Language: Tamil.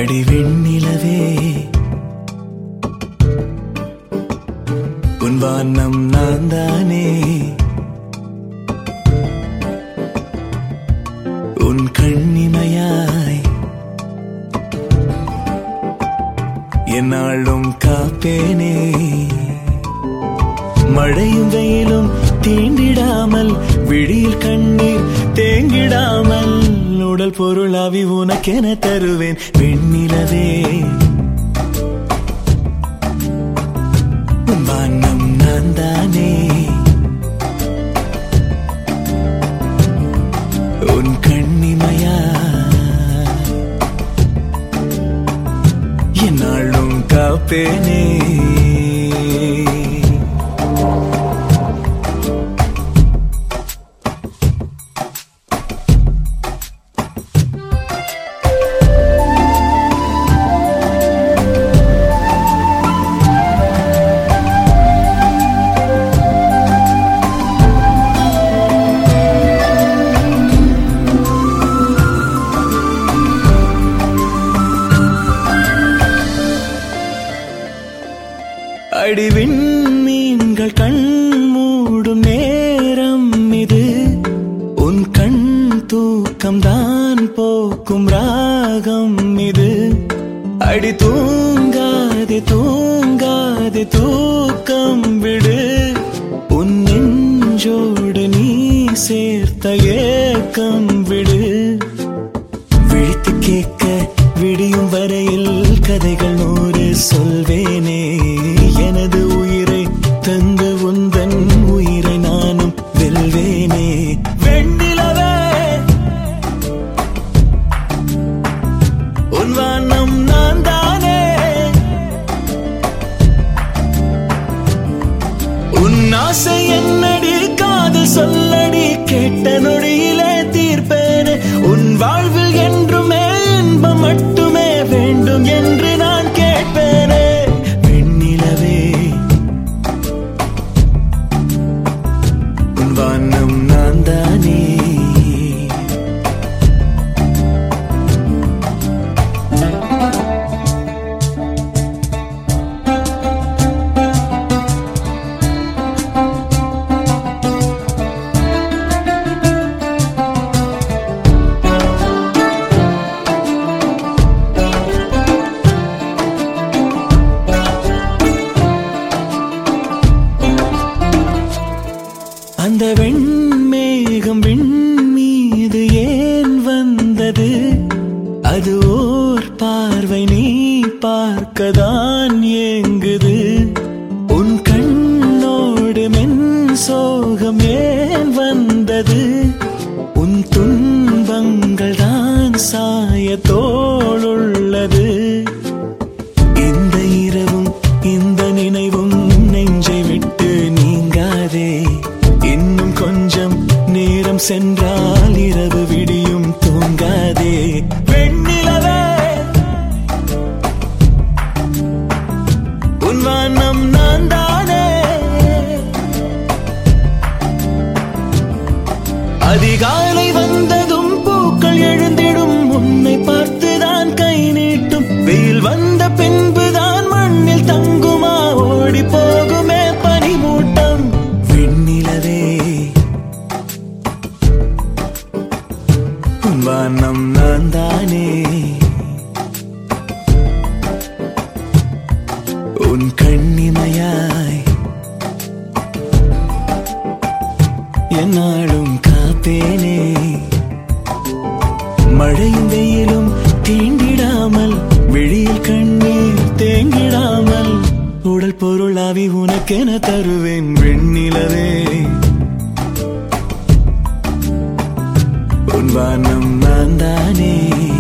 அடி வெண்ணிலவே உன் வானம் நான் தானே உன் கண்ணிமையாய் என்னாலும் காப்பேனே மழையும் வெயிலும் தீண்டிடாமல் விழியில் கண்ணீர் தேங்கிடாமல் உடல் பொருளாவி உனக்கென தருவேன் வெண்ணிலவே உன் வானம் நான் தானே உன் கண்ணிமையா என்னாலும் காப்பேனே அடிவின் மீன்கள் கண் மூடும் நேரம் இது உன் கண் தூக்கம் தான் போக்கும் ராகம் இது அடி தூங்காதே தூங்காதே தூக்கம் விடு உன் நெஞ்சோடு நீ சேர்த்த ஏக்கம் விடு விழித்து கேட்க விடியும் வரையில் கதைகள் நூறு சொல்வேனே எனது உயிரை தந்து உந்தன் உயிரை நானும் வெல்வேனே வெண்ணிலவே உன் வானம் நான் தானே உன் ஆசை என்னடி காதல் சொல்லடி கேட்ட நொடியிலே தீர்ப்பேனே உன் வாழ்வில் என்றுமே இன்பம் மட்டுமே வேண்டும் என்று நான் கேட்பேனே வெண்ணிலவே உன் வானம் நான் தானே அந்த வெண்மேகம் விண் மீது ஏன் வந்தது அது ஓர் பார்வை நீ பார்க்கதான் ஏங்குது உன் கண்ணோடு மென் சோகம் ஏன் வந்தது உன் துன்பங்கள் தான் சாய தோளுள்ளது இந்த இரவும் இந்த நினைவும் நெஞ்சை விட்டு நீங்காதே இன்னும் கொஞ்சம் நேரம் சென்றால் இரவு விடியும் தூங்காதே வெண்ணிலவே உன் வானம் நான் தானே அதிகாலை வந்ததும் பூக்கள் எழுந்திடும் உன்னை பார்த்துதான் கை நீட்டும் வெயில் வந்த பின்புதான் மண்ணில் தங்குமா ஓடி போகுமே பனிமூட்டம் வெண்ணிலவே உன் வானம் நான் தானே உன் கண்ணிமையாய் என்னாலும் காப்பேனே மழையும் வெயிலும் தீண்டிடாமல் விழியில் கண்ணீர் தேங்கிடாமல் உடல் பொருளாவி உனக்கென தருவேன் வெண்ணிலவே உன் வானம் நான் தானே